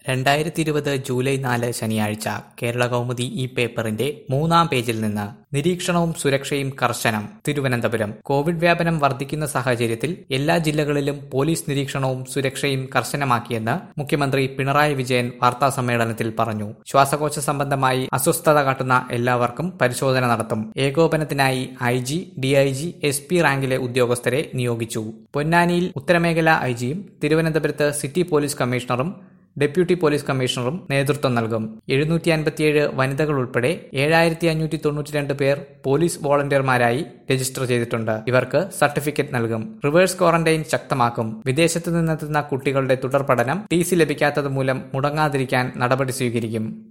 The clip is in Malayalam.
രണ്ടായിരത്തി ഇരുപത് ജൂലൈ നാല് ശനിയാഴ്ച കേരള കൗമുദി ഈ പേപ്പറിന്റെ മൂന്നാം പേജിൽ നിന്ന് നിരീക്ഷണവും സുരക്ഷയും കർശനം തിരുവനന്തപുരം കോവിഡ് വ്യാപനം വർദ്ധിക്കുന്ന സാഹചര്യത്തിൽ എല്ലാ ജില്ലകളിലും പോലീസ് നിരീക്ഷണവും സുരക്ഷയും കർശനമാക്കിയെന്ന് മുഖ്യമന്ത്രി പിണറായി വിജയൻ വാർത്താസമ്മേളനത്തിൽ പറഞ്ഞു ശ്വാസകോശ സംബന്ധമായി അസ്വസ്ഥത കാട്ടുന്ന എല്ലാവർക്കും പരിശോധന നടത്തും ഏകോപനത്തിനായി I G DIG S P റാങ്കിലെ ഉദ്യോഗസ്ഥരെ നിയോഗിച്ചു പൊന്നാനിയിൽ ഉത്തരമേഖലാ ഐജിയും തിരുവനന്തപുരത്ത് സിറ്റി പോലീസ് കമ്മീഷണറും ഡെപ്യൂട്ടി പോലീസ് കമ്മീഷണറും നേതൃത്വം നൽകും എഴുന്നൂറ്റി അൻപത്തിയേഴ് വനിതകൾ ഉൾപ്പെടെ ഏഴായിരത്തി അഞ്ഞൂറ്റി തൊണ്ണൂറ്റി രണ്ട് പേർ പോലീസ് വോളണ്ടിയർമാരായി രജിസ്റ്റർ ചെയ്തിട്ടുണ്ട് ഇവർക്ക് സർട്ടിഫിക്കറ്റ് നൽകും റിവേഴ്സ് ക്വാറന്റൈൻ ശക്തമാക്കും വിദേശത്ത് നിന്നെത്തുന്ന കുട്ടികളുടെ തുടർ പഠനം ടി സി ലഭിക്കാത്തത് മൂലം മുടങ്ങാതിരിക്കാൻ നടപടി സ്വീകരിക്കും